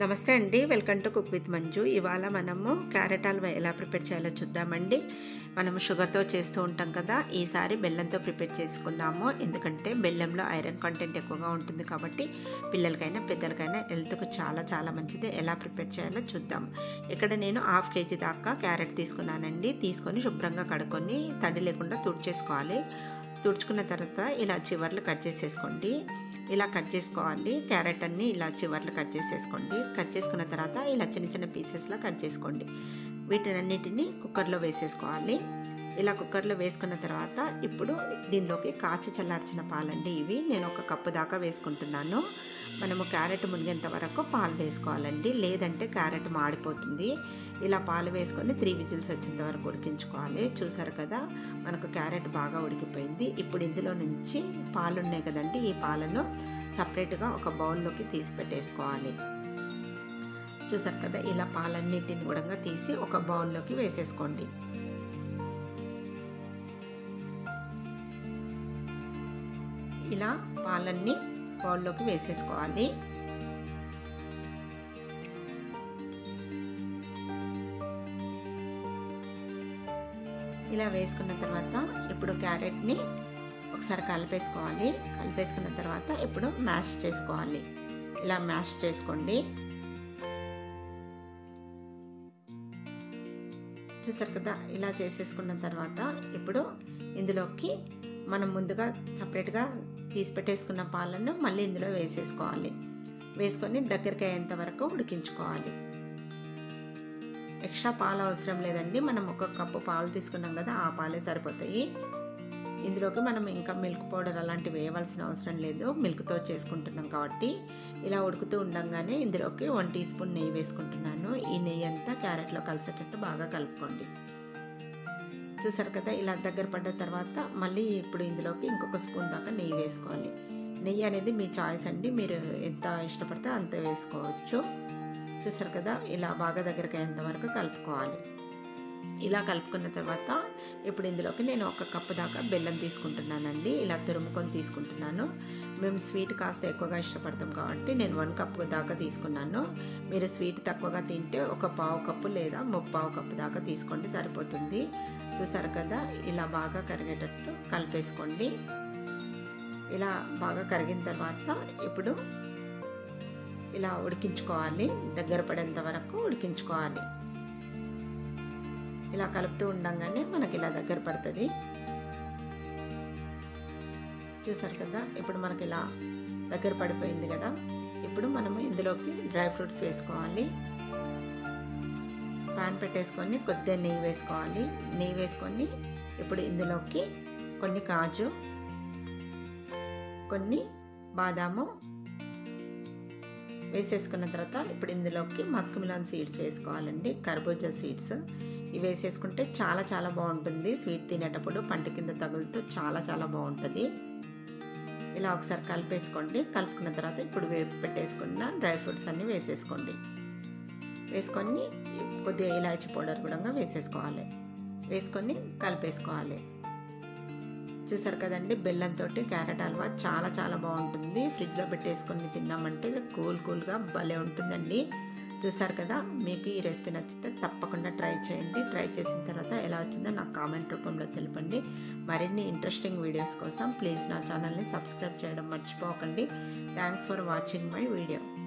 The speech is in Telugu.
నమస్తే అండి welcome to cook with Manju ఇవాళ మనము క్యారెట్ హల్వా ఎలా ప్రిపేర్ చేయాలో చూద్దామండి మనము షుగర్తో చేస్తూ ఉంటాం కదా ఈసారి బెల్లంతో ప్రిపేర్ చేసుకుందాము ఎందుకంటే బెల్లంలో ఐరన్ కంటెంట్ ఎక్కువగా ఉంటుంది కాబట్టి పిల్లలకైనా పెద్దలకైనా హెల్త్కు చాలా చాలా మంచిది ఎలా ప్రిపేర్ చేయాలో చూద్దాం ఇక్కడ నేను హాఫ్ కేజీ దాకా క్యారెట్ తీసుకున్నానండి తీసుకొని శుభ్రంగా కడుక్కొని తడి లేకుండా తుడిచేసుకోవాలి తుడుచుకున్న తర్వాత ఇలా చివర్లు కట్ చేసేసుకోండి ఇలా కట్ చేసుకోవాలి క్యారెట్ అన్ని ఇలా చివర్లు కట్ చేసేసుకోండి కట్ చేసుకున్న తర్వాత ఇలా చిన్న చిన్న పీసెస్లా కట్ చేసుకోండి వీటినన్నిటిని కుక్కర్లో వేసేసుకోవాలి ఇలా కుక్కర్లో వేసుకున్న తర్వాత ఇప్పుడు దీనిలోకి కాచి చల్లార్చిన పాలండి ఇవి నేను ఒక కప్పు దాకా వేసుకుంటున్నాను మనము క్యారెట్ మునిగేంత వరకు పాలు వేసుకోవాలండి లేదంటే క్యారెట్ మాడిపోతుంది ఇలా పాలు వేసుకొని త్రీ విజిల్స్ వచ్చేంత వరకు ఉడికించుకోవాలి చూసారు కదా మనకు క్యారెట్ బాగా ఉడికిపోయింది ఇప్పుడు ఇందులో నుంచి పాలు ఉన్నాయి కదండి ఈ పాలను సపరేట్గా ఒక బౌల్లోకి తీసి పెట్టేసుకోవాలి చూసారు కదా ఇలా పాలన్నిటిని కూడా తీసి ఒక బౌల్లోకి వేసేసుకోండి ఇలా పాలన్నీ బౌల్లోకి వేసేసుకోవాలి ఇలా వేసుకున్న తర్వాత ఇప్పుడు క్యారెట్ని ఒకసారి కలిపేసుకోవాలి కలిపేసుకున్న తర్వాత ఇప్పుడు మ్యాష్ చేసుకోవాలి ఇలా మ్యాష్ చేసుకోండి చూసారు కదా ఇలా చేసేసుకున్న తర్వాత ఇప్పుడు ఇందులోకి మనం ముందుగా సపరేట్గా తీసి పెట్టేసుకున్న పాలను మళ్ళీ ఇందులో వేసేసుకోవాలి వేసుకొని దగ్గరికి అయ్యేంత వరకు ఉడికించుకోవాలి ఎక్స్ట్రా పాలు అవసరం లేదండి మనం ఒక కప్పు పాలు తీసుకున్నాం కదా ఆ పాలే సరిపోతాయి ఇందులోకి మనం ఇంకా మిల్క్ పౌడర్ అలాంటివి వేయవలసిన అవసరం లేదు మిల్క్తో చేసుకుంటున్నాం కాబట్టి ఇలా ఉడుకుతూ ఉండగానే ఇందులోకి వన్ టీ స్పూన్ నెయ్యి వేసుకుంటున్నాను ఈ నెయ్యి అంతా క్యారెట్లో కలిసేటట్టు బాగా కలుపుకోండి చూసారు కదా ఇలా దగ్గర పడ్డ తర్వాత మళ్ళీ ఇప్పుడు ఇందులోకి ఇంకొక స్పూన్ దాకా నెయ్యి వేసుకోవాలి నెయ్యి అనేది మీ చాయిస్ అండి మీరు ఎంత ఇష్టపడితే అంత వేసుకోవచ్చు చూసారు కదా ఇలా బాగా దగ్గరికి అయ్యేంత వరకు కలుపుకోవాలి ఇలా కలుపుకున్న తర్వాత ఇప్పుడు ఇందులోకి నేను ఒక కప్పు దాకా బెల్లం తీసుకుంటున్నానండి ఇలా తురుముకొని తీసుకుంటున్నాను మేము స్వీట్ కాస్త ఎక్కువగా ఇష్టపడతాం కాబట్టి నేను వన్ కప్పు దాకా తీసుకున్నాను మీరు స్వీట్ తక్కువగా తింటే ఒక పావు కప్పు లేదా ముప్పావు కప్పు దాకా తీసుకోండి సరిపోతుంది చూసారు కదా ఇలా బాగా కరిగేటట్టు కలిపేసుకోండి ఇలా బాగా కరిగిన తర్వాత ఇప్పుడు ఇలా ఉడికించుకోవాలి దగ్గర పడేంత వరకు ఉడికించుకోవాలి ఇలా కలుపుతూ ఉండగానే మనకి ఇలా దగ్గర పడుతుంది చూసారు కదా ఇప్పుడు మనకి ఇలా దగ్గర పడిపోయింది కదా ఇప్పుడు మనము ఇందులోకి డ్రై ఫ్రూట్స్ వేసుకోవాలి పాన్ పెట్టేసుకొని కొద్దిగా నెయ్యి వేసుకోవాలి నెయ్యి వేసుకొని ఇప్పుడు ఇందులోకి కొన్ని కాజు కొన్ని బాదాము వేసేసుకున్న తర్వాత ఇప్పుడు ఇందులోకి మస్క్ మిలాన్ సీడ్స్ వేసుకోవాలండి కర్బూజా సీడ్స్ ఇవి వేసేసుకుంటే చాలా చాలా బాగుంటుంది స్వీట్ తినేటప్పుడు పంట కింద తగులుతూ చాలా చాలా బాగుంటుంది ఇలా ఒకసారి కలిపేసుకోండి కలుపుకున్న తర్వాత ఇప్పుడు వేపి పెట్టేసుకున్న డ్రై ఫ్రూట్స్ అన్నీ వేసేసుకోండి వేసుకొని కొద్దిగా ఇలాచి పౌడర్ కూడా వేసేసుకోవాలి వేసుకొని కలిపేసుకోవాలి చూసారు కదండి బెల్లంతో క్యారెట్ హల్వా చాలా చాలా బాగుంటుంది ఫ్రిడ్జ్లో పెట్టేసుకొని తిన్నామంటే కూల్ కూల్గా భలే ఉంటుందండి చూసారు కదా మీకు ఈ రెసిపీ నచ్చితే తప్పకుండా ట్రై చేయండి ట్రై చేసిన తర్వాత ఎలా వచ్చిందో నాకు కామెంట్ రూపంలో తెలపండి మరిన్ని ఇంట్రెస్టింగ్ వీడియోస్ కోసం ప్లీజ్ నా ఛానల్ని సబ్స్క్రైబ్ చేయడం మర్చిపోకండి thanks for watching my video